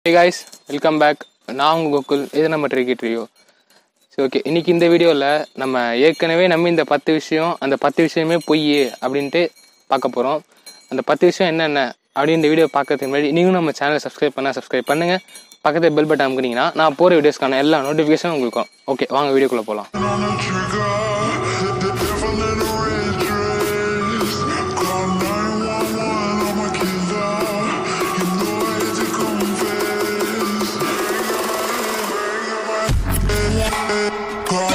Hey guys welcome back நான் உங்கள் கோகுல் இது நம்ம ட்ரிக்கெட் ரிவ்யூ சரி ஓகே இன்னைக்கு இந்த வீடியோவில் நம்ம ஏற்கனவே நம்ம இந்த பத்து விஷயம் அந்த பத்து விஷயமே பொய் அப்படின்ட்டு பார்க்க போகிறோம் அந்த பத்து விஷயம் என்னென்ன அப்படின்னு இந்த வீடியோ பார்க்கறதுக்கு முன்னாடி நீங்களும் நம்ம சேனலை சப்ஸ்கிரைப் பண்ணால் சப்ஸ்கிரைப் பண்ணுங்கள் பக்கத்தில் பெல் பட்டன் அமுக்குனீங்கன்னா நான் போகிற வீடியோஸ்க்கான எல்லா நோட்டிஃபிகேஷனும் உங்களுக்கு வரும். ஓகே வாங்க வீடியோக்குள்ளே போகலாம் on the trigger. The devil in a red dress. Call 911, I'm a killer. You know I had to confess. Call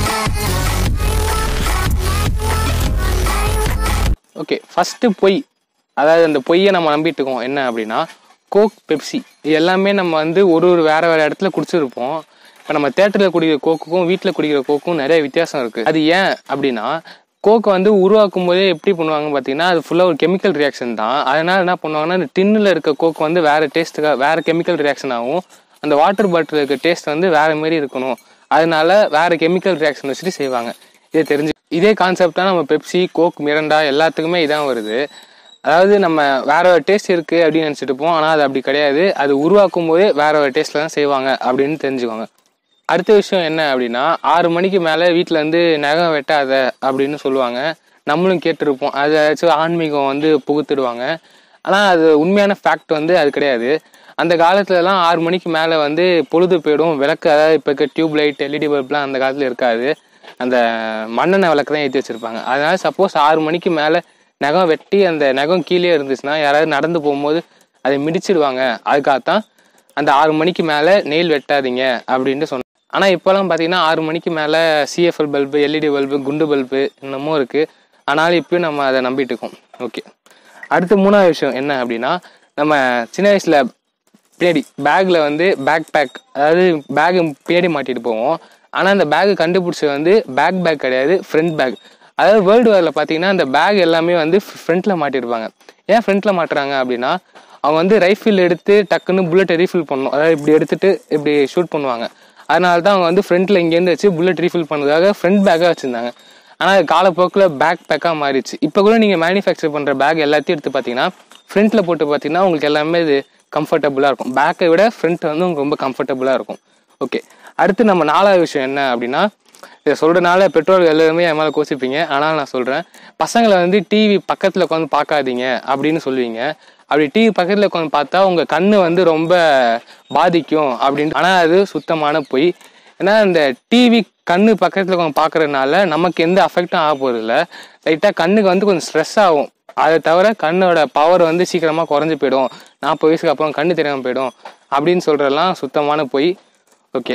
okay first பொய் அதாவது அந்த பொய்யை நம்ம நம்பிட்டு இருக்கோம் என்ன அப்படின்னா கோக் பெப்சி இது எல்லாமே நம்ம வந்து ஒரு ஒரு வேற வேற இடத்துல குடிச்சிருப்போம் இப்போ நம்ம தேட்டரில் குடிக்கிற கோக்குக்கும் வீட்டில் குடிக்கிற கோக்கும் நிறைய வித்தியாசம் இருக்குது அது ஏன் அப்படின்னா கோக்கை வந்து உருவாக்கும் போதே எப்படி பண்ணுவாங்க பார்த்தீங்கன்னா அது ஃபுல்லாக ஒரு கெமிக்கல் ரியாக்ஷன் தான் அதனால என்ன பண்ணுவாங்கன்னா இந்த டின்னில் இருக்க கோக் வந்து வேற டேஸ்ட்டுக்காக வேற கெமிக்கல் ரியாக்ஷன் ஆகும் அந்த வாட்டர் பாட்டில் இருக்க டேஸ்ட் வந்து வேற மாதிரி இருக்கணும் அதனால வேற கெமிக்கல் ரியாக்ஷன் வச்சுட்டு செய்வாங்க இதை தெரிஞ்சு இதே கான்செப்டா நம்ம பெப்சி கோக் மிரண்டா எல்லாத்துக்குமே இதான் வருது அதாவது நம்ம வேற ஒரு டேஸ்ட் இருக்கு அப்படின்னு நினைச்சிட்டு இருப்போம் ஆனால் அது அப்படி கிடையாது அது உருவாக்கும் போதே வேற ஒரு டேஸ்ட்ல தான் செய்வாங்க அப்படின்னு தெரிஞ்சுக்கோங்க அடுத்த விஷயம் என்ன அப்படின்னா ஆறு மணிக்கு மேலே வீட்டில் வந்து நகம் வெட்டாத அப்படின்னு சொல்லுவாங்க நம்மளும் கேட்டிருப்போம் அதை ஏதாச்சும் ஆன்மீகம் வந்து புகுத்திடுவாங்க ஆனால் அது உண்மையான ஃபேக்ட் வந்து அது கிடையாது அந்த காலத்துலலாம் ஆறு மணிக்கு மேலே வந்து பொழுது போயிடும் விளக்கு அதாவது இப்போ இருக்க டியூப் லைட் எல்இடி பல்ப்லாம் அந்த காலத்தில் இருக்காது அந்த மண்ணெண்ணெய் விளக்கு தான் ஏற்றி வச்சிருப்பாங்க அதனால சப்போஸ் ஆறு மணிக்கு மேலே நகம் வெட்டி அந்த நகம் கீழே இருந்துச்சுன்னா யாராவது நடந்து போகும்போது அதை மிதிச்சிடுவாங்க அதுக்காகத்தான் அந்த ஆறு மணிக்கு மேலே நெயில் வெட்டாதீங்க அப்படின்ட்டு சொன்னேன் ஆனால் இப்போலாம் பார்த்தீங்கன்னா ஆறு மணிக்கு மேலே சிஎஃப்எல் பல்பு எல்இடி பல்பு குண்டு பல்பு இன்னமும் இருக்குது ஆனாலும் இப்பயும் நம்ம அதை நம்பிட்டு இருக்கோம் ஓகே அடுத்த மூணாவது விஷயம் என்ன அப்படின்னா நம்ம சின்ன வயசில் பின்னாடி பேக்கில் வந்து பேக் பேக் அதாவது பேக் பின்னாடி மாட்டிட்டு போவோம் ஆனால் அந்த பேக் கண்டுபிடிச்சது வந்து பேக் பேக் கிடையாது ஃப்ரண்ட் பேக் அதாவது வேர்ல்டு வாரில் பார்த்தீங்கன்னா அந்த பேக் எல்லாமே வந்து ஃப்ரண்ட்டில் மாட்டிருப்பாங்க ஏன் ஃப்ரண்ட்டில் மாட்டுறாங்க அப்படின்னா அவங்க வந்து ரைஃபிள் எடுத்து டக்குன்னு புல்லட்டை ரீஃபில் பண்ணணும் அதாவது இப்படி எடுத்துட்டு இப்படி ஷூட் பண்ணுவாங்க அதனால தான் அவங்க வந்து ஃப்ரண்ட்டில் இங்கேருந்து வச்சு புல்லட் ரீஃபில் பண்ணதுக்காக ஃப்ரண்ட் பேக்காக வச்சுருந்தாங்க ஆனால் அது காலப்போக்கில் பேக் பேக்காக மாறிடுச்சு இப்போ கூட நீங்கள் மேனுஃபேக்சர் பண்ணுற பேக் எல்லாத்தையும் எடுத்து பார்த்தீங்கன்னா ஃப்ரண்ட்டில் போட்டு பார்த்தீங்கன்னா உங்களுக்கு எல்லாமே இது கம்ஃபர்டபுளாக இருக்கும் பேக்கை விட ஃப்ரண்ட் வந்து உங்களுக்கு ரொம்ப கம்ஃபர்டபுளாக இருக்கும் ஓகே அடுத்து நம்ம நாலாவது விஷயம் என்ன அப்படின்னா இதை சொல்கிறனால பெற்றோர்கள் எல்லாருமே என் மேலே கோசிப்பீங்க ஆனால் நான் சொல்கிறேன் பசங்களை வந்து டிவி பக்கத்தில் உட்காந்து பார்க்காதீங்க அப்படின்னு சொல்லுவீங்க அப்படி டிவி பக்கத்தில் உட்காந்து பார்த்தா உங்கள் கண்ணு வந்து ரொம்ப பாதிக்கும் அப்படின்னு ஆனால் அது சுத்தமான பொய் ஏன்னா இந்த டிவி கண்ணு பக்கத்தில் உட்காந்து பார்க்கறதுனால நமக்கு எந்த அஃபெக்டும் ஆக போகிறது இல்லை லைட்டாக கண்ணுக்கு வந்து கொஞ்சம் ஸ்ட்ரெஸ் ஆகும் அதை தவிர கண்ணோட பவர் வந்து சீக்கிரமாக குறைஞ்சு போயிடும் நாற்பது வயசுக்கு அப்புறம் கண்ணு தெரியாமல் போயிடும் அப்படின்னு சொல்கிறதெல்லாம் சுத்தமான பொய் ஓகே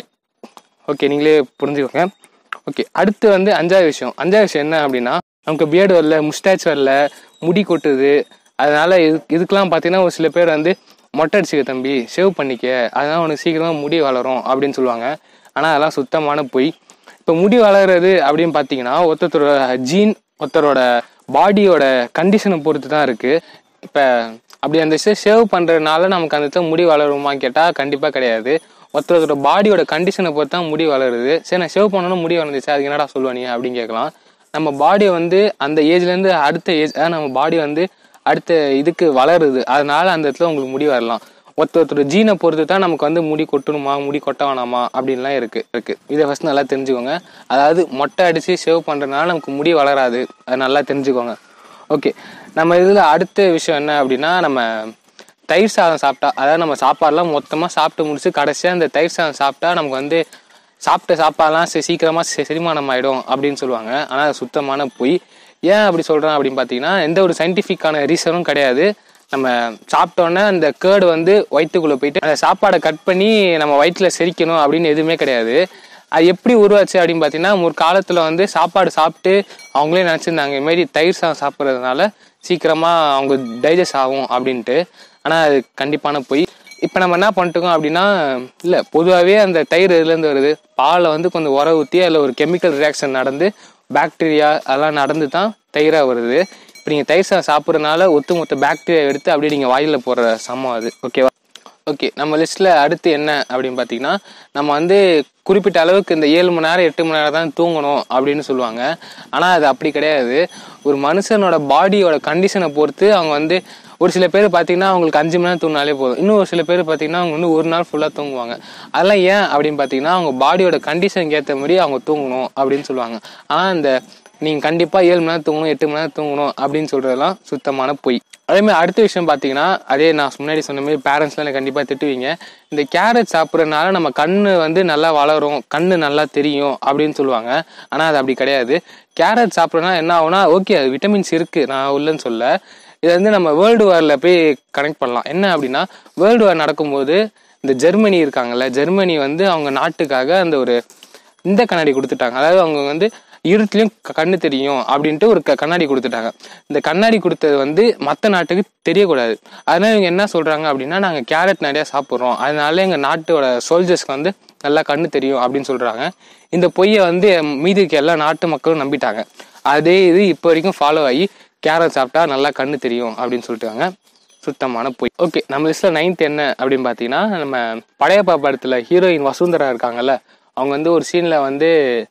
ஓகே நீங்களே புரிஞ்சுக்கோங்க ஓகே அடுத்து வந்து அஞ்சாவது விஷயம் அஞ்சாவது விஷயம் என்ன அப்படின்னா நமக்கு பியர்டு வரல முஸ்டாச் வரல முடி கொட்டுது அதனால இது இதுக்கெல்லாம் பார்த்தீங்கன்னா ஒரு சில பேர் வந்து மொட்டை அடிச்சுக்க தம்பி ஷேவ் பண்ணிக்க அதனால உனக்கு சீக்கிரமாக முடி வளரும் அப்படின்னு சொல்லுவாங்க ஆனால் அதெல்லாம் சுத்தமான பொய் இப்போ முடி வளர்றது அப்படின்னு பார்த்தீங்கன்னா ஒருத்தரோட ஜீன் ஒருத்தரோட பாடியோட கண்டிஷனை பொறுத்து தான் இருக்குது இப்போ அப்படி அந்த ஷேவ் பண்ணுறதுனால நமக்கு அந்த இடத்துல முடி வளருமா கேட்டால் கண்டிப்பாக கிடையாது ஒருத்தரோட பாடியோட கண்டிஷனை பொறுத்து தான் முடி வளருது சரி நான் ஷேவ் பண்ணணும் முடி வளர்ந்துச்சு அதுக்கு என்னடா சொல்லுவா நீ அப்படின்னு கேட்கலாம் நம்ம பாடி வந்து அந்த ஏஜ்லேருந்து அடுத்த ஏஜ் அதாவது நம்ம பாடி வந்து அடுத்த இதுக்கு வளருது அதனால அந்த இடத்துல உங்களுக்கு முடி வரலாம் ஒருத்தர் ஒருத்தர் ஜீனை பொறுத்து தான் நமக்கு வந்து முடி கொட்டணுமா முடி கொட்ட வேணாமா அப்படின்லாம் இருக்கு இருக்கு இதை ஃபர்ஸ்ட் நல்லா தெரிஞ்சுக்கோங்க அதாவது மொட்டை அடிச்சு ஷேவ் பண்றதுனால நமக்கு முடி வளராது அது நல்லா தெரிஞ்சுக்கோங்க ஓகே நம்ம இதில் அடுத்த விஷயம் என்ன அப்படின்னா நம்ம தயிர் சாதம் சாப்பிட்டா அதாவது நம்ம சாப்பாடுலாம் மொத்தமாக சாப்பிட்டு முடிச்சு கடைசியாக அந்த தயிர் சாதம் சாப்பிட்டா நமக்கு வந்து சாப்பிட்ட சாப்பாடுலாம் சீ- சீக்கிரமா செ- செரிமானம் ஆயிடும் அப்படின்னு சொல்லுவாங்க ஆனால் அது சுத்தமான பொய் ஏன் அப்படி சொல்றேன் அப்படின்னு பார்த்தீங்கன்னா எந்த ஒரு சயின்டிஃபிக்கான ரீசனும் கிடையாது நம்ம சாப்பிட்டோன்னே அந்த கேர்டு வந்து வயிற்றுக்குள்ளே போயிட்டு அந்த சாப்பாடை கட் பண்ணி நம்ம வயிற்றுல செரிக்கணும் அப்படின்னு எதுவுமே கிடையாது அது எப்படி உருவாச்சு அப்படின்னு பார்த்தீங்கன்னா ஒரு காலத்தில் வந்து சாப்பாடு சாப்பிட்டு அவங்களே நினச்சிருந்தாங்க இதுமாரி தயிர் சாதம் சாப்பிட்றதுனால சீக்கிரமாக அவங்க டைஜஸ்ட் ஆகும் அப்படின்ட்டு ஆனால் அது கண்டிப்பான பொய் இப்போ நம்ம என்ன பண்ணிட்டுக்கோம் அப்படின்னா இல்லை பொதுவாகவே அந்த தயிர் இதுலேருந்து வருது பாலை வந்து கொஞ்சம் உர ஊற்றி அதில் ஒரு கெமிக்கல் ரியாக்ஷன் நடந்து பாக்டீரியா அதெல்லாம் நடந்து தான் தயிராக வருது இப்போ நீங்கள் தயிர் சாதம் சாப்பிட்றதுனால ஒத்து மொத்த பாக்டீரியா எடுத்து அப்படியே நீங்கள் வாயில் போடுற சமம் அது ஓகேவா ஓகே நம்ம லிஸ்ட்டில் அடுத்து என்ன அப்படின்னு பார்த்தீங்கன்னா நம்ம வந்து குறிப்பிட்ட அளவுக்கு இந்த ஏழு மணி நேரம் எட்டு மணி நேரம் தான் தூங்கணும் அப்படின்னு சொல்லுவாங்க ஆனால் அது அப்படி கிடையாது ஒரு மனுஷனோட பாடியோட கண்டிஷனை பொறுத்து அவங்க வந்து ஒரு சில பேர் பார்த்தீங்கன்னா அவங்களுக்கு அஞ்சு மணி நேரம் தூங்கினாலே போதும் இன்னும் ஒரு சில பேர் பார்த்தீங்கன்னா அவங்க வந்து ஒரு நாள் ஃபுல்லாக தூங்குவாங்க அதெல்லாம் ஏன் அப்படின்னு பார்த்தீங்கன்னா அவங்க பாடியோட கண்டிஷனுக்கு ஏற்ற மாதிரி அவங்க தூங்கணும் அப்படின்னு சொல்லுவாங்க ஆனால் இந்த நீங்கள் கண்டிப்பாக ஏழு மணி நேரம் தூங்கணும் எட்டு மணி நேரம் தூங்கணும் அப்படின்னு சொல்கிறதெல்லாம் சுத்தமான பொய் அதே மாதிரி அடுத்த விஷயம் பார்த்தீங்கன்னா அதே நான் முன்னாடி சொன்ன மாதிரி பேரண்ட்ஸ்லாம் எனக்கு கண்டிப்பாக திட்டுவீங்க இந்த கேரட் சாப்பிட்றதுனால நம்ம கண்ணு வந்து நல்லா வளரும் கண்ணு நல்லா தெரியும் அப்படின்னு சொல்லுவாங்க ஆனால் அது அப்படி கிடையாது கேரட் சாப்பிட்றதுனால என்ன ஆகும்னா ஓகே அது விட்டமின்ஸ் இருக்குது நான் உள்ளன்னு சொல்ல இதை வந்து நம்ம வேர்ல்டு வாரில் போய் கனெக்ட் பண்ணலாம் என்ன அப்படின்னா வேர்ல்டு வார் நடக்கும்போது இந்த ஜெர்மனி இருக்காங்கல்ல ஜெர்மனி வந்து அவங்க நாட்டுக்காக அந்த ஒரு இந்த கண்ணாடி கொடுத்துட்டாங்க அதாவது அவங்க வந்து இருட்டுலையும் க- கண்ணு தெரியும் அப்படின்ட்டு ஒரு க- கண்ணாடி கொடுத்துட்டாங்க இந்த கண்ணாடி கொடுத்தது வந்து மற்ற நாட்டுக்கு தெரியக்கூடாது அதனால இவங்க என்ன சொல்றாங்க அப்படின்னா நாங்கள் கேரட் நிறையா சாப்பிட்றோம் அதனால எங்கள் நாட்டோட சோல்ஜர்ஸ்க்கு வந்து நல்லா கண்ணு தெரியும் அப்படின்னு சொல்றாங்க இந்த பொய்யை வந்து மீதி இருக்க எல்லா நாட்டு மக்களும் நம்பிட்டாங்க அதே இது இப்போ வரைக்கும் ஃபாலோ ஆகி கேரட் சாப்பிட்டா நல்லா கண்ணு தெரியும் அப்படின்னு சொல்லிட்டாங்க சுத்தமான பொய் ஓகே நம்ம லிஸ்ட்ல நைன்த் என்ன அப்படின்னு பார்த்தீங்கன்னா நம்ம படையப்பா படத்துல ஹீரோயின் வசுந்தரா இருக்காங்கல்ல அவங்க வந்து ஒரு சீன்ல வந்து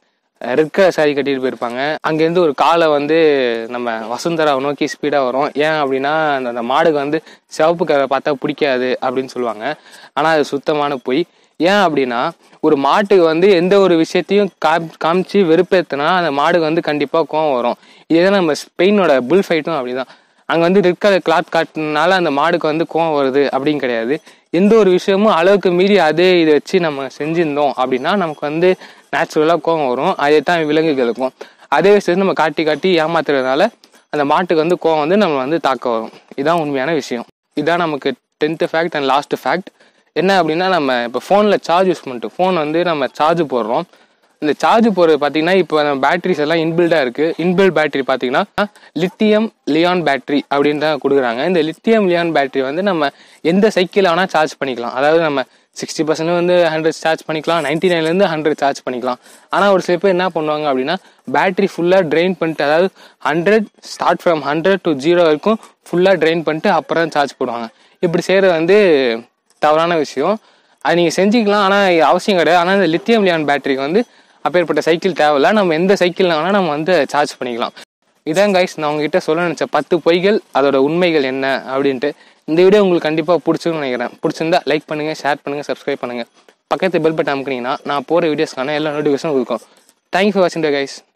ரெட் கலர் சாரி கட்டிட்டு போயிருப்பாங்க அங்கேருந்து ஒரு காலை வந்து நம்ம வசுந்தராவை நோக்கி ஸ்பீடாக வரும் ஏன் அப்படின்னா அந்த அந்த மாடுக்கு வந்து சிவப்பு கலரை பார்த்தா பிடிக்காது அப்படின்னு சொல்லுவாங்க ஆனால் அது சுத்தமான பொய் ஏன் அப்படின்னா ஒரு மாட்டுக்கு வந்து எந்த ஒரு விஷயத்தையும் காம் காமிச்சு வெறுப்பேற்றினா அந்த மாடுக்கு வந்து கண்டிப்பாக கோவம் வரும் இதே நம்ம ஸ்பெயினோட புல் ஃபைட்டும் அப்படிதான் அங்கே வந்து ரெட் கலர் கிளாத் காட்டினால அந்த மாடுக்கு வந்து கோவம் வருது அப்படின்னு கிடையாது எந்த ஒரு விஷயமும் அளவுக்கு மீறி அதே இதை வச்சு நம்ம செஞ்சிருந்தோம் அப்படின்னா நமக்கு வந்து நேச்சுரலாக கோவம் வரும் அதே தான் விலங்குகளுக்கும் அதே விஷயத்தை நம்ம காட்டி காட்டி ஏமாத்துறதுனால அந்த மாட்டுக்கு வந்து கோவம் வந்து நம்ம வந்து தாக்க வரும் இதுதான் உண்மையான விஷயம் இதுதான் நமக்கு tenth fact and last fact என்ன அப்படின்னா நம்ம இப்போ ஃபோனில் சார்ஜ் யூஸ் பண்ணிட்டு ஃபோன் வந்து நம்ம சார்ஜ் போடுறோம் இந்த சார்ஜ் போடுறது பார்த்தீங்கன்னா இப்போ நம்ம பேட்டரிஸ் எல்லாம் இன்பில்டாக இருக்குது இன்பில்ட் பேட்டரி பார்த்தீங்கன்னா லித்தியம் லியான் பேட்டரி அப்படின்னு தான் கொடுக்குறாங்க இந்த லித்தியம் லியான் பேட்டரி வந்து நம்ம எந்த சைக்கிள் ஆனால் சார்ஜ் பண்ணிக்கலாம் அதாவது நம்ம சிக்ஸ்டி பர்சன்ட் வந்து ஹண்ட்ரட் சார்ஜ் பண்ணிக்கலாம் நைன்டி நைன்லேருந்து ஹண்ட்ரட் சார்ஜ் பண்ணிக்கலாம் ஆனால் ஒரு சில பேர் என்ன பண்ணுவாங்க அப்படின்னா பேட்டரி ஃபுல்லாக ட்ரெயின் பண்ணிட்டு அதாவது hundred start from hundred to zero வரைக்கும் ஃபுல்லாக ட்ரெயின் பண்ணிட்டு அப்புறம் சார்ஜ் போடுவாங்க இப்படி செய்கிறது வந்து தவறான விஷயம் அது நீங்கள் செஞ்சுக்கலாம் ஆனால் அவசியம் கிடையாது ஆனால் இந்த லித்தியம் லியான் பேட்டரிக்கு வந்து அப்பேற்பட்ட சைக்கிள் தேவையில்ல நம்ம எந்த சைக்கிள் வேணால் நம்ம வந்து சார்ஜ் பண்ணிக்கலாம் இதான் கைஸ் நான் உங்ககிட்ட சொல்ல நினச்ச பத்து பொய்கள் அதோட உண்மைகள் என்ன அப்படின்ட்டு இந்த வீடியோ உங்களுக்கு கண்டிப்பாக பிடிச்சிருக்குன்னு நினைக்கிறேன் பிடிச்சிருந்தா லைக் பண்ணுங்கள் ஷேர் பண்ணுங்கள் சப்ஸ்கிரைப் பண்ணுங்கள் பக்கத்து பெல் பட்டன் அமுக்குனீங்கன்னா நான் போகிற வீடியோஸ்க்கான எல்லா நோட்டிஃபிகேஷனும் இருக்கும் தேங்க்யூ ஃபார் வாட்சிங் கைஸ்